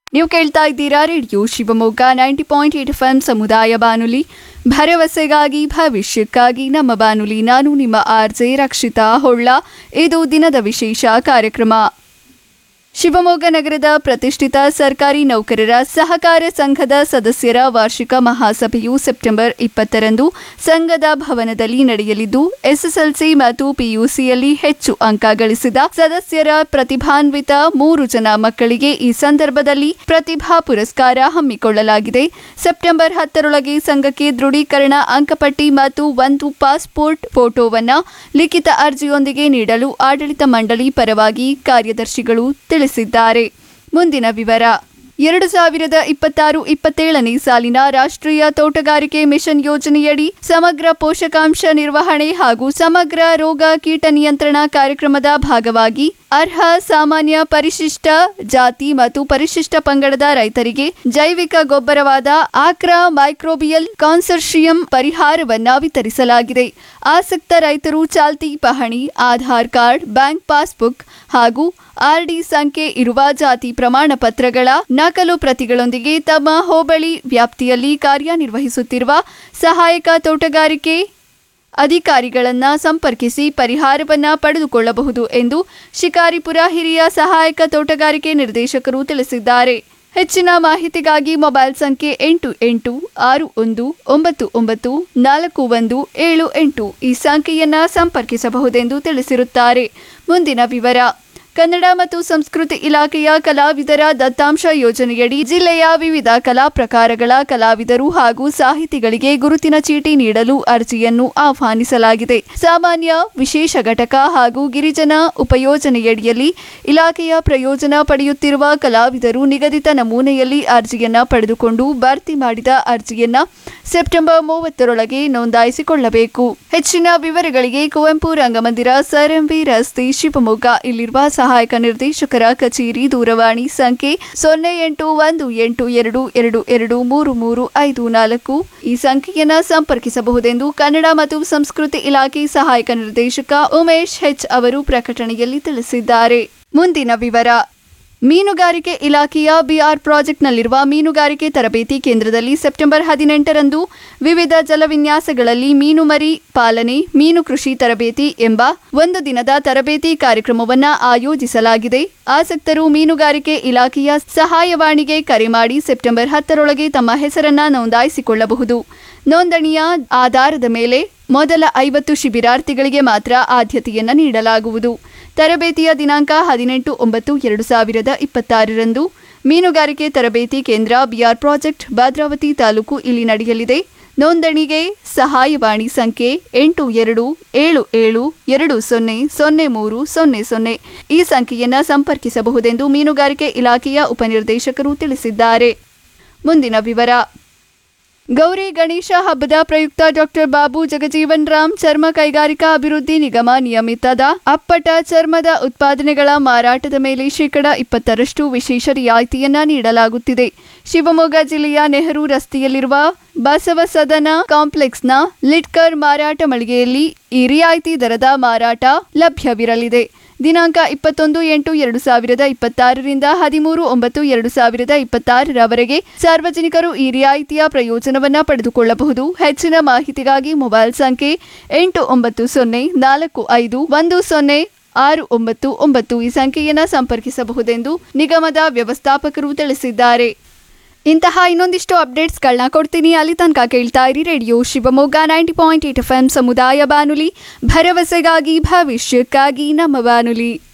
ನೀವು ಕೇಳ್ತಾ ಇದ್ದೀರಾ radio Shivamogga ninety point eight F M ಸಮುದಾಯ ಬಾನುಲಿ ಭರವಸೆಗಾಗಿ ಭವಿಷ್ಯಕ್ಕಾಗಿ ನಮ್ಮ ಬಾನುಲಿ ನಾನು ನಿಮ್ಮ ಆರ್ ಜೆ ರಕ್ಷಿತಾ ಹೊಳ್ಳ ಇದು ದಿನದ ವಿಶೇಷ ಕಾರ್ಯಕ್ರಮ ಶಿವಮೊಗ್ಗ ನಗರದ ಪ್ರತಿಷ್ಠಿತ ಸರ್ಕಾರಿ ನೌಕರರ ಸಹಕಾರ ಸಂಘದ ಸದಸ್ಯರ ವಾರ್ಷಿಕ ಮಹಾಸಭೆಯು ಸೆಪ್ಟೆಂಬರ್ ಇಪ್ಪತ್ತರಂದು ಸಂಘದ ಭವನದಲ್ಲಿ ನಡೆಯಲಿದ್ದು ಎಸ್ಎಸ್ಎಲ್ಸಿ ಮತ್ತು ಪಿಯುಸಿಯಲ್ಲಿ ಹೆಚ್ಚು ಅಂಕ ಗಳಿಸಿದ ಸದಸ್ಯರ ಪ್ರತಿಭಾನ್ವಿತ ಮೂರು ಜನ ಮಕ್ಕಳಿಗೆ ಈ ಸಂದರ್ಭದಲ್ಲಿ ಪ್ರತಿಭಾ ಪುರಸ್ಕಾರ ಹಮ್ಮಿಕೊಳ್ಳಲಾಗಿದೆ ಸೆಪ್ಟೆಂಬರ್ ಹತ್ತರೊಳಗೆ ಸಂಘಕ್ಕೆ ದೃಢೀಕರಣ ಅಂಕಪಟ್ಟಿ ಮತ್ತು ಒಂದು ಪಾಸ್ಪೋರ್ಟ್ ಫೋಟೋವನ್ನ ಲಿಖಿತ ಅರ್ಜಿಯೊಂದಿಗೆ ನೀಡಲು ಆಡಳಿತ ಮಂಡಳಿ ಪರವಾಗಿ ಕಾರ್ಯದರ್ಶಿಗಳು ತಿಳಿಸಿದ್ದಾರೆ ಮುಂದಿನ ವಿವರ ಎರಡು ಸಾವಿರದ ಇಪ್ಪತ್ತಾರು ಇಪ್ಪತ್ತೇಳನೇ ಸಾಲಿನ ರಾಷ್ಟ್ರೀಯ ತೋಟಗಾರಿಕೆ ಮಿಷನ್ ಯೋಜನೆಯಡಿ ಸಮಗ್ರ ಪೋಷಕಾಂಶ ನಿರ್ವಹಣೆ ಹಾಗೂ ಸಮಗ್ರ ರೋಗ ಕೀಟ ನಿಯಂತ್ರಣ ಕಾರ್ಯಕ್ರಮದ ಭಾಗವಾಗಿ ಅರ್ಹ ಸಾಮಾನ್ಯ ಪರಿಶಿಷ್ಟ ಜಾತಿ ಮತ್ತು ಪರಿಶಿಷ್ಟ ಪಂಗಡದ ರೈತರಿಗೆ ಜೈವಿಕ ಗೊಬ್ಬರವಾದ ಆಕ್ರಾ ಮೈಕ್ರೋಬಿಯಲ್ ಕಾನ್ಸರ್ಷಿಯಂ ಪರಿಹಾರವನ್ನ ವಿತರಿಸಲಾಗಿದೆ ಆಸಕ್ತ ರೈತರು ಚಾಲ್ತಿ ಪಹಣಿ ಆಧಾರ್ ಕಾರ್ಡ್ ಬ್ಯಾಂಕ್ ಪಾಸ್ಬುಕ್ ಹಾಗೂ ಆರ್ಡಿ ಸಂಖ್ಯೆ ಇರುವ ಜಾತಿ ಪ್ರಮಾಣ ಪತ್ರಗಳ ನಕಲು ಪ್ರತಿಗಳೊಂದಿಗೆ ತಮ್ಮ ಹೋಬಳಿ ವ್ಯಾಪ್ತಿಯಲ್ಲಿ ಕಾರ್ಯನಿರ್ವಹಿಸುತ್ತಿರುವ ಸಹಾಯಕ ತೋಟಗಾರಿಕೆ ಅಧಿಕಾರಿಗಳನ್ನ ಸಂಪರ್ಕಿಸಿ ಪರಿಹಾರವನ್ನ ಪಡೆದುಕೊಳ್ಳಬಹುದು ಎಂದು ಶಿಕಾರಿಪುರ ಹಿರಿಯ ಸಹಾಯಕ ತೋಟಗಾರಿಕೆ ನಿರ್ದೇಶಕರು ತಿಳಿಸಿದ್ದಾರೆ ಹೆಚ್ಚಿನ ಮಾಹಿತಿಗಾಗಿ ಮೊಬೈಲ್ ಸಂಖ್ಯೆ ಎಂಟು ಎಂಟು ಆರು ಒಂದು ಒಂಬತ್ತು ಒಂಬತ್ತು ನಾಲ್ಕು ಒಂದು ಏಳು ಎಂಟು ಈ ಸಂಖ್ಯೆಯನ್ನ ಸಂಪರ್ಕಿಸಬಹುದೆಂದು ತಿಳಿಸಿರುತ್ತಾರೆ ಮುಂದಿನ ವಿವರ ಕನ್ನಡ ಮತ್ತು ಸಂಸ್ಕೃತಿ ಇಲಾಖೆಯ ಕಲಾವಿದರ ದತ್ತಾಂಶ ಯೋಜನೆಯಡಿ ಜಿಲ್ಲೆಯ ವಿವಿಧ ಕಲಾ ಪ್ರಕಾರಗಳ ಕಲಾವಿದರು ಹಾಗೂ ಸಾಹಿತಿಗಳಿಗೆ ಗುರುತಿನ ಚೀಟಿ ನೀಡಲು ಅರ್ಜಿಯನ್ನು ಆಹ್ವಾನಿಸಲಾಗಿದೆ ಸಾಮಾನ್ಯ ವಿಶೇಷ ಘಟಕ ಹಾಗೂ ಗಿರಿಜನ ಉಪಯೋಜನೆಯಡಿಯಲ್ಲಿ ಇಲಾಖೆಯ ಪ್ರಯೋಜನ ಪಡೆಯುತ್ತಿರುವ ಕಲಾವಿದರು ನಿಗದಿತ ನಮೂನೆಯಲ್ಲಿ ಅರ್ಜಿಯನ್ನ ಪಡೆದುಕೊಂಡು ಭರ್ತಿ ಮಾಡಿದ ಅರ್ಜಿಯನ್ನ ಸೆಪ್ಟೆಂಬರ್ ಮೂವತ್ತರೊಳಗೆ ನೋಂದಾಯಿಸಿಕೊಳ್ಳಬೇಕು ಹೆಚ್ಚಿನ ವಿವರಗಳಿಗೆ ಕುವೆಂಪು ರಂಗಮಂದಿರ ಸರ್ ಎಂವಿ ರಸ್ತೆ ಶಿವಮೊಗ್ಗ ಇಲ್ಲಿರುವ ಸಹಾಯಕ ನಿರ್ದೇಶಕರ ಕಚೇರಿ ದೂರವಾಣಿ ಸಂಖ್ಯೆ ಸೊನ್ನೆ ಎಂಟು ಒಂದು ಎಂಟು ಎರಡು ಎರಡು ಎರಡು ಮೂರು ಮೂರು ಐದು ನಾಲ್ಕು ಈ ಸಂಖ್ಯೆಯನ್ನ ಸಂಪರ್ಕಿಸಬಹುದೆಂದು ಕನ್ನಡ ಮತ್ತು ಸಂಸ್ಕೃತಿ ಇಲಾಖೆ ಸಹಾಯಕ ನಿರ್ದೇಶಕ ಉಮೇಶ್ ಹೆಚ್ ಅವರು ಪ್ರಕಟಣೆಯಲ್ಲಿ ತಿಳಿಸಿದ್ದಾರೆ ಮುಂದಿನ ವಿವರ ಮೀನುಗಾರಿಕೆ ಇಲಾಖೆಯ ಬಿಆರ್ ಪ್ರಾಜೆಕ್ಟ್ನಲ್ಲಿರುವ ಮೀನುಗಾರಿಕೆ ತರಬೇತಿ ಕೇಂದ್ರದಲ್ಲಿ ಸೆಪ್ಟೆಂಬರ್ ಹದಿನೆಂಟರಂದು ವಿವಿಧ ಜಲವಿನ್ಯಾಸಗಳಲ್ಲಿ ಮೀನು ಮರಿ ಪಾಲನೆ ಮೀನು ಕೃಷಿ ತರಬೇತಿ ಎಂಬ ಒಂದು ದಿನದ ತರಬೇತಿ ಕಾರ್ಯಕ್ರಮವನ್ನು ಆಯೋಜಿಸಲಾಗಿದೆ ಆಸಕ್ತರು ಮೀನುಗಾರಿಕೆ ಇಲಾಖೆಯ ಸಹಾಯವಾಣಿಗೆ ಕರೆ ಮಾಡಿ ಸೆಪ್ಟೆಂಬರ್ ಹತ್ತರೊಳಗೆ ತಮ್ಮ ಹೆಸರನ್ನ ನೋಂದಾಯಿಸಿಕೊಳ್ಳಬಹುದು ನೋಂದಣಿಯ ಆಧಾರದ ಮೇಲೆ ಮೊದಲ ಐವತ್ತು ಶಿಬಿರಾರ್ಥಿಗಳಿಗೆ ಮಾತ್ರ ಆದ್ಯತೆಯನ್ನು ನೀಡಲಾಗುವುದು ತರಬೇತಿಯ ದಿನಾಂಕ ಹದಿನೆಂಟು ಒಂಬತ್ತು ಎರಡು ಸಾವಿರದ ಇಪ್ಪತ್ತಾರರಂದು ಮೀನುಗಾರಿಕೆ ತರಬೇತಿ ಕೇಂದ್ರ ಬಿಆರ್ ಪ್ರಾಜೆಕ್ಟ್ ಭದ್ರಾವತಿ ತಾಲೂಕು ಇಲ್ಲಿ ನಡೆಯಲಿದೆ ನೋಂದಣಿಗೆ ಸಹಾಯವಾಣಿ ಸಂಖ್ಯೆ ಎಂಟು ಎರಡು ಏಳು ಏಳು ಎರಡು ಸೊನ್ನೆ ಸೊನ್ನೆ ಮೂರು ಸೊನ್ನೆ ಸೊನ್ನೆ ಈ ಸಂಖ್ಯೆಯನ್ನು ಸಂಪರ್ಕಿಸಬಹುದೆಂದು ಮೀನುಗಾರಿಕೆ ಇಲಾಖೆಯ ಉಪನಿರ್ದೇಶಕರು ತಿಳಿಸಿದ್ದಾರೆ ಮುಂದಿನ ವಿವರ ಗೌರಿ ಗಣೇಶ ಹಬ್ಬದ ಪ್ರಯುಕ್ತ ಡಾಕ್ಟರ್ ಬಾಬು ಜಗಜೀವನ್ ರಾಮ್ ಚರ್ಮ ಕೈಗಾರಿಕಾ ಅಭಿವೃದ್ಧಿ ನಿಗಮ ನಿಯಮಿತದ ಅಪ್ಪಟ ಚರ್ಮದ ಉತ್ಪಾದನೆಗಳ ಮಾರಾಟದ ಮೇಲೆ ಶೇಕಡ ಇಪ್ಪತ್ತರಷ್ಟು ವಿಶೇಷ ರಿಯಾಯಿತಿಯನ್ನ ನೀಡಲಾಗುತ್ತಿದೆ ಶಿವಮೊಗ್ಗ ಜಿಲ್ಲೆಯ ನೆಹರು ರಸ್ತೆಯಲ್ಲಿರುವ ಬಸವ ಸದನ ಕಾಂಪ್ಲೆಕ್ಸ್ನ ಲಿಟ್ಕರ್ ಮಾರಾಟ ಮಳಿಗೆಯಲ್ಲಿ ಈ ರಿಯಾಯಿತಿ ದರದ ಮಾರಾಟ ಲಭ್ಯವಿರಲಿದೆ ದಿನಾಂಕ ಇಪ್ಪತ್ತೊಂದು ಎಂಟು ಎರಡು ಸಾವಿರದ ಇಪ್ಪತ್ತಾರರಿಂದ ಹದಿಮೂರು ಒಂಬತ್ತು ಎರಡು ಸಾವಿರದ ಇಪ್ಪತ್ತಾರರವರೆಗೆ ಸಾರ್ವಜನಿಕರು ಈ ರಿಯಾಯಿತಿಯ ಪ್ರಯೋಜನವನ್ನ ಪಡೆದುಕೊಳ್ಳಬಹುದು ಹೆಚ್ಚಿನ ಮಾಹಿತಿಗಾಗಿ ಮೊಬೈಲ್ ಸಂಖ್ಯೆ ಎಂಟು ಒಂಬತ್ತು ಸೊನ್ನೆ ನಾಲ್ಕು ಐದು ಒಂದು ಸೊನ್ನೆ ಆರು ಒಂಬತ್ತು ಒಂಬತ್ತು ಈ ಸಂಖ್ಯೆಯನ್ನು ಸಂಪರ್ಕಿಸಬಹುದೆಂದು ನಿಗಮದ ವ್ಯವಸ್ಥಾಪಕರು ತಿಳಿಸಿದ್ದಾರೆ ಇಂತಹ ಇನ್ನೊಂದಿಷ್ಟು ಅಪ್ಡೇಟ್ಸ್ಗಳನ್ನ ಕೊಡ್ತೀನಿ ಅಲ್ಲಿ ತನಕ ಕೇಳ್ತಾ ಇರಿ radio Shivamogga ninety point eight F M ಸಮುದಾಯ ಬಾನುಲಿ ಭರವಸೆಗಾಗಿ ಭವಿಷ್ಯಕ್ಕಾಗಿ ನಮ್ಮ ಬಾನುಲಿ